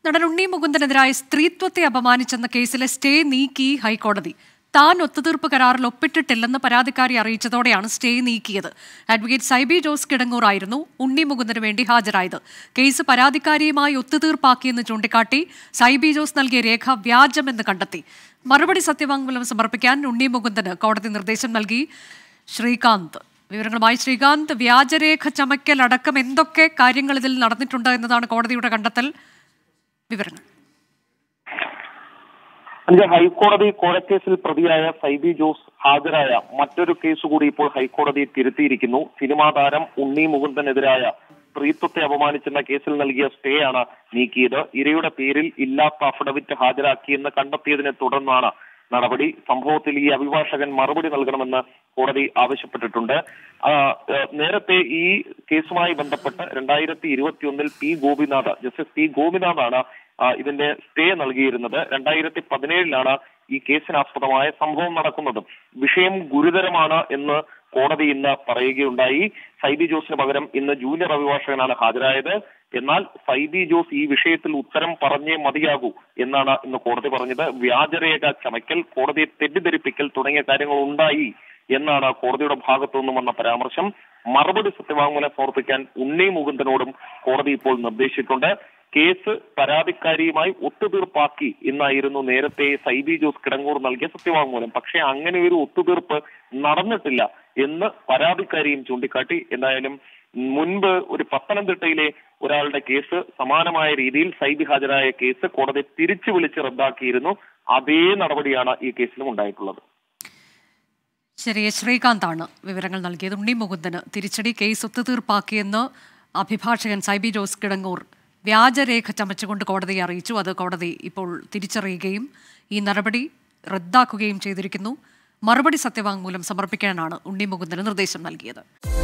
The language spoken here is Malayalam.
നടൻ ഉണ്ണി മുകുന്ദനെതിരായ സ്ത്രീത്വത്തെ അപമാനിച്ചെന്ന കേസിലെ സ്റ്റേ നീക്കി ഹൈക്കോടതി താൻ ഒത്തുതീർപ്പ് കരാറിൽ ഒപ്പിട്ടിട്ടില്ലെന്ന് പരാതിക്കാരി അറിയിച്ചതോടെയാണ് സ്റ്റേ നീക്കിയത് അഡ്വക്കേറ്റ് സൈബി ജോസ് കിടങ്ങൂർ ആയിരുന്നു ഉണ്ണി മുകുന്ദന് വേണ്ടി ഹാജരായത് കേസ് പരാതിക്കാരിയുമായി ഒത്തുതീർപ്പാക്കിയെന്ന് ചൂണ്ടിക്കാട്ടി സൈബി ജോസ് നൽകിയ രേഖ വ്യാജമെന്ന് കണ്ടെത്തി മറുപടി സത്യവാങ്മൂലം സമർപ്പിക്കാൻ ഉണ്ണി മുകുന്ദന് കോടതി നിർദ്ദേശം നൽകി ശ്രീകാന്ത് വിവരങ്ങളുമായി ശ്രീകാന്ത് വ്യാജരേഖ ചമയ്ക്കൽ അടക്കം എന്തൊക്കെ കാര്യങ്ങൾ ഇതിൽ നടന്നിട്ടുണ്ട് എന്നതാണ് കോടതിയുടെ കണ്ടെത്തൽ വിവരങ്ങൾ അഞ്ച് ഹൈക്കോടതി കോഴക്കേസിൽ പ്രതിയായ സൈബി ജോസ് ഹാജരായ മറ്റൊരു കേസ് കൂടി ഇപ്പോൾ ഹൈക്കോടതി തിരുത്തിയിരിക്കുന്നു സിനിമാ താരം ഉണ്ണി മുകുന്ദനെതിരായ സ്ത്രീത്വത്തെ അപമാനിച്ചെന്ന കേസിൽ നൽകിയ സ്റ്റേ ആണ് നീക്കിയത് ഇരയുടെ പേരിൽ ഇല്ലാത്ത അഫിഡവിറ്റ് ഹാജരാക്കിയെന്ന് കണ്ടെത്തിയതിനെ തുടർന്നാണ് നടപടി സംഭവത്തിൽ ഈ അഭിഭാഷകൻ മറുപടി നൽകണമെന്ന് കോടതി ആവശ്യപ്പെട്ടിട്ടുണ്ട് ആ, ഏഹ്, നേരത്തെ ഈ കേസുമായി ബന്ധപ്പെട്ട് രണ്ടായിരത്തി ഇരുപത്തിയൊന്നിൽ പി ഗോപിനാഥ് ജസ്റ്റിസ് പി ഗോപിനാഥാണ് ആ, ഇതിന്റെ സ്റ്റേ നൽകിയിരുന്നത് രണ്ടായിരത്തി പതിനേഴിലാണ് ഈ കേസിനാസ്പദമായ സംഭവം നടക്കുന്നത് വിഷയം ഗുരുതരമാണ് എന്ന് കോടതി ഇന്ന് പറയുകയുണ്ടായി സൈബി ജോസിന് പകരം ഇന്ന് ജൂനിയർ അഭിഭാഷകനാണ് ഹാജരായത് എന്നാൽ സൈബി ജോസ് ഈ വിഷയത്തിൽ ഉത്തരം പറഞ്ഞേ മതിയാകൂ എന്നാണ് ഇന്ന് കോടതി പറഞ്ഞത് വ്യാജരേഖ ചമയ്ക്കൽ കോടതിയെ തെറ്റിദ്ധരിപ്പിക്കൽ തുടങ്ങിയ കാര്യങ്ങൾ ഉണ്ടായി എന്നാണ് കോടതിയുടെ ഭാഗത്തു നിന്നും വന്ന പരാമർശം മറുപടി സത്യവാങ്മൂലം സമർപ്പിക്കാൻ ഉണ്ണി മുകുന്ദനോടും കോടതി ഇപ്പോൾ നിർദ്ദേശിച്ചിട്ടുണ്ട് കേസ് പരാതിക്കാരിയുമായി ഒത്തുതീർപ്പാക്കി എന്നായിരുന്നു നേരത്തെ സൈബി ജോസ് കിടങ്ങൂർ നൽകിയ സത്യവാങ്മൂലം പക്ഷേ അങ്ങനെ ഒരു ഒത്തുതീർപ്പ് നടന്നിട്ടില്ല എന്ന് പരാതിക്കാരിയും ചൂണ്ടിക്കാട്ടി എന്തായാലും മുൻപ് ഒരു പത്തനംതിട്ടയിലെ ഒരാളുടെ കേസ് സമാനമായ രീതിയിൽ സൈബി ഹാജരായ കേസ് കോടതി തിരിച്ചു വിളിച്ച് റദ്ദാക്കിയിരുന്നു അതേ നടപടിയാണ് ഈ കേസിലും ഉണ്ടായിട്ടുള്ളത് ശരി ശ്രീകാന്താണ് വിവരങ്ങൾ നൽകിയത് ഉണ്ണി മുകുന്ദന് തിരിച്ചടി കേസ് ഒത്തുതീർപ്പാക്കിയെന്ന് അഭിഭാഷകൻ സൈബി ജോസ് കിടങ്ങൂർ വ്യാജരേഖ ചമച്ചുകൊണ്ട് കോടതിയെ അറിയിച്ചു അത് കോടതി ഇപ്പോൾ തിരിച്ചറിയുകയും ഈ നടപടി റദ്ദാക്കുകയും ചെയ്തിരിക്കുന്നു മറുപടി സത്യവാങ്മൂലം സമർപ്പിക്കാനാണ് ഉണ്ണി മുകുന്ദന് നിർദ്ദേശം നൽകിയത്